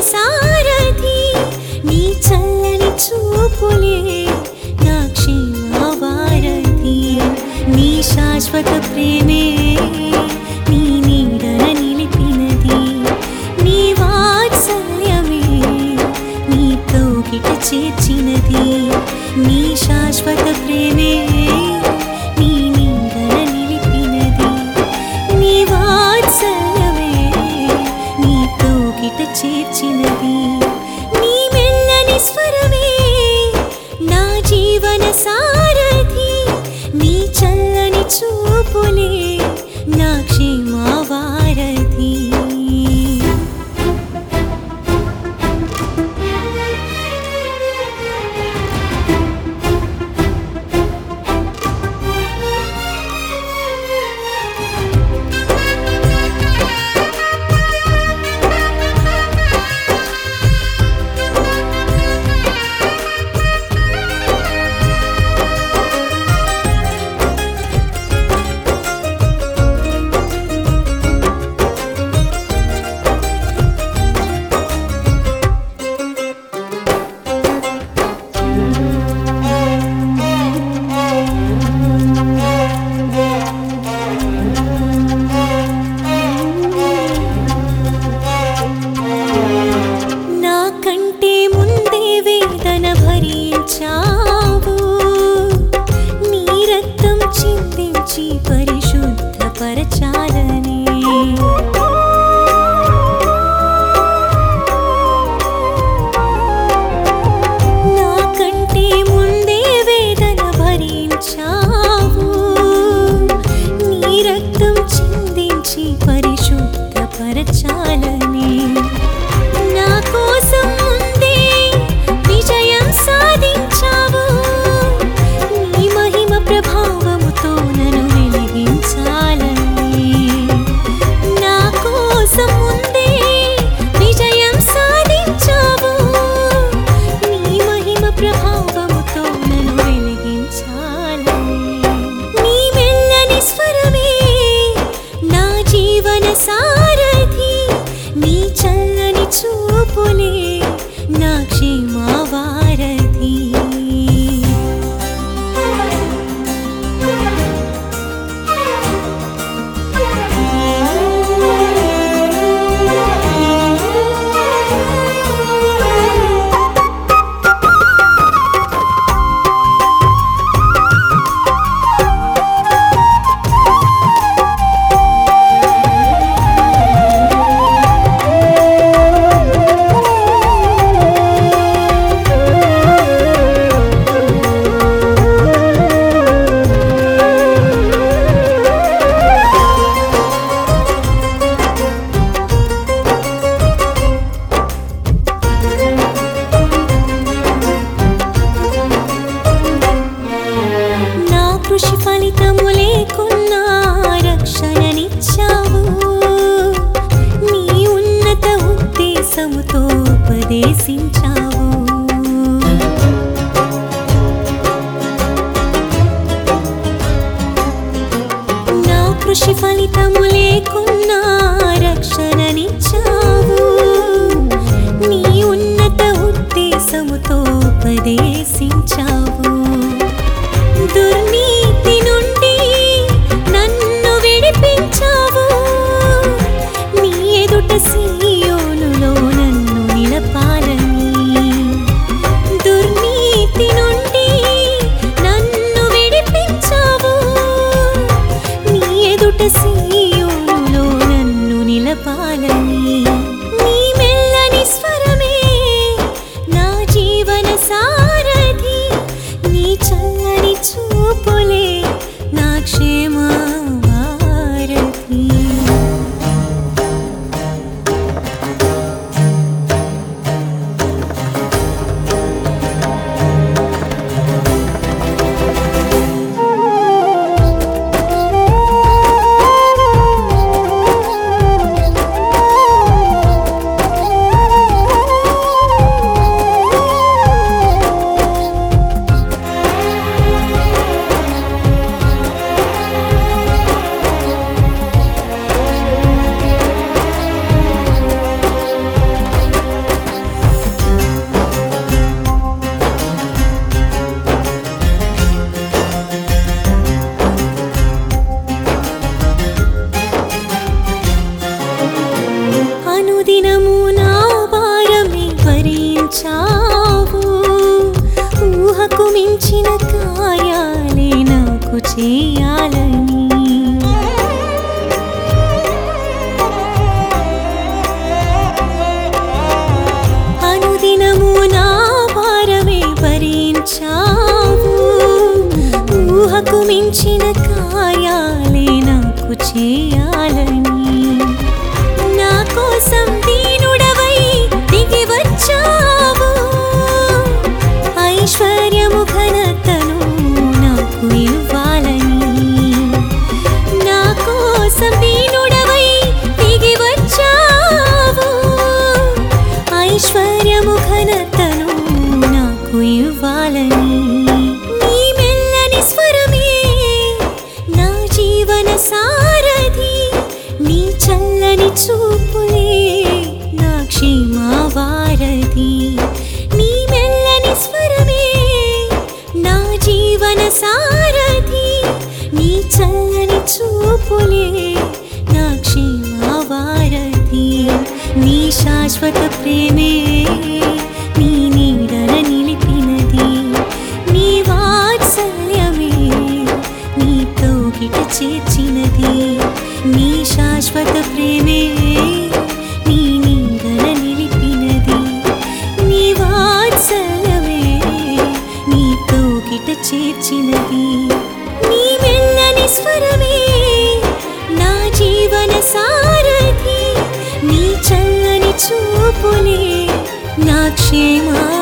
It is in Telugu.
సారథి నీ చల్లని చూపులే నా క్షేమవారధి నీ శాశ్వత ప్రేమే నీ నీడన నిలిపినది నీ వాత్సల్యమే నీ కౌగిట చేర్చినది నీ శాశ్వత ప్రేమే నీ నీడన నిలిపినది నీ వాత్సల్యమే నీ కౌగిట చేర్చినది నీ మెల్లని స్వరమే నా జీవన సారథి నీ చల్లని చూపులే నా క్షేమవారధి నాకంటే ముందే వేదన భరించావు నీ రక్తం చిందించి పరిశుద్ధపరచాలని నాకంటే ముందే వేదన భరించావు నీ రక్తం చిందించి పరిశుద్ధపరచాలని నా కోసం ముందే విజయం సాధించావు నీ మహిమ ప్రభావముతో నన్ను వెలిగించాలని నా కోసం ముందే విజయం సాధించావు నీ మహిమ ప్రభావముతో నన్ను వెలిగించాలని నీ మెల్లని స్వరమే నా జీవన సారథి నీ చల్లని చూపులే నా క్షేమవారధి నా కృషి ఫలితము లేకున్నా రక్షణనిచ్చావు నీ ఉన్నత ఉద్దేశముతో ఉపదేశించావు నా కృషి ఫలితము లేకున్నా రక్షణనిచ్చావు నీ ఉన్నత ఉద్దేశముతో ఉపదేశించావు దుర్నీతి నుండి నన్ను విడిపించావు నీ ఎదుట సీయోనులో నన్ను నిలపాలని దుర్నీతి నుండి నన్ను విడిపించావు నీ ఎదుట సీయోనులో నన్ను నిలపాలని నీ మెల్లని స్వరమే నా జీవన సారథి నీ చల్లని చూపులే నా క్షేమ వారధి అనుదినము నా భారమే భరించావు ఊహకు మించిన కార్యాలే నాకు చేయాలని అనుదినము నా భారమే భరించావు ఊహకు మించిన కార్యాలే నాకు చేయాలని నా కోసం దీనుడవై దిగి వచ్చావు ఐశ్వర్యము ఘనతను నాకు ఇవ్వాలని నా కోసం దీనుడవై దిగి వచ్చావు ఐశ్వర్యము ఘనతను నాకు ఇవ్వాలని నీ మెల్లని స్వరమే నా జీవన సారథి నీ చల్లని చూపులే నా క్షేమ వారధి నీ మెల్లని స్వరమే నా జీవన సారథి నీ చల్లని చూపులే నా క్షేమ వారధి నీ శాశ్వత ప్రేమే నీ నీడన నిలిపినది నీ వాత్సల్యమే నీ కౌగిట చేర్చినది నీ శాశ్వత ప్రేమే నీ నీడన నిలిపినది నీ వాత్సల్యమే నీ కౌగిట చేర్చినది నీ మెల్లని స్వరమే నా జీవన సారథి నీ చల్లని చూపులే నా క్షేమ